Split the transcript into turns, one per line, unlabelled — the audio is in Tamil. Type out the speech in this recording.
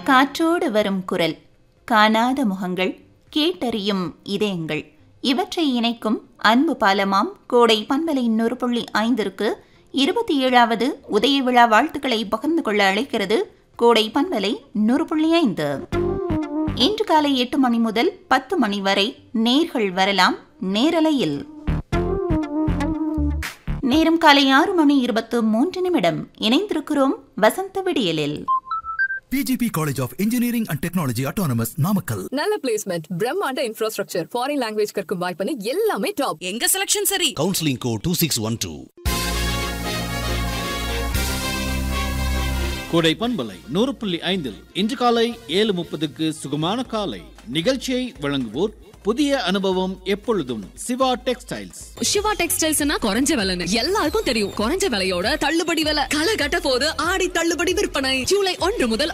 காற்றோடு வரும் குரல் காணாத முகங்கள் கேட்டறியும் இதயங்கள் இவற்றை இணைக்கும் அன்பு பாலமாம் கோடை பண்பலை நூறு புள்ளி ஐந்திற்கு இருபத்தி ஏழாவது உதய விழா வாழ்த்துக்களை பகிர்ந்து கொள்ள அழைக்கிறது கோடை பண்பலை நூறு புள்ளி ஐந்து இன்று காலை எட்டு மணி முதல் பத்து மணி வரை நேர்கள் வரலாம் நேரலையில் நேரம் காலை ஆறு மணி இருபத்து மூன்று நிமிடம் இணைந்திருக்கிறோம் வசந்த விடியலில்
PGP College of Engineering and Technology Autonomous Namakkal.
நல்ல பிளேஸ்மெண்ட் பிரம்மாண்ட இன்ஃப்ராஸ்ட்ரக்சர் ஃபாரின் லாங்குவேஜ் கற்கும் வாய்ப்புன்னு எல்லாமே டாப்
எங்க செலக்ஷன் சரி
counselling code two six one two
Kodai பண்பலை நூறு புள்ளி ஐந்தில் இன்று காலை ஏழு முப்பதுக்கு சுகமான காலை நிகழ்ச்சியை வழங்குவோர் புதிய அனுபவம் எப்பொழுதும் சிவா டெக்ஸ்டைல்ஸ்
சிவா டெக்ஸ்டைல்ஸ்னா குறைஞ்ச விலைன்னு எல்லாருக்கும் தெரியும் குறைஞ்ச விலையோட தள்ளுபடி விலை களை கட்ட போது ஆடி தள்ளுபடி விற்பனை ஜூலை ஒன்று முதல்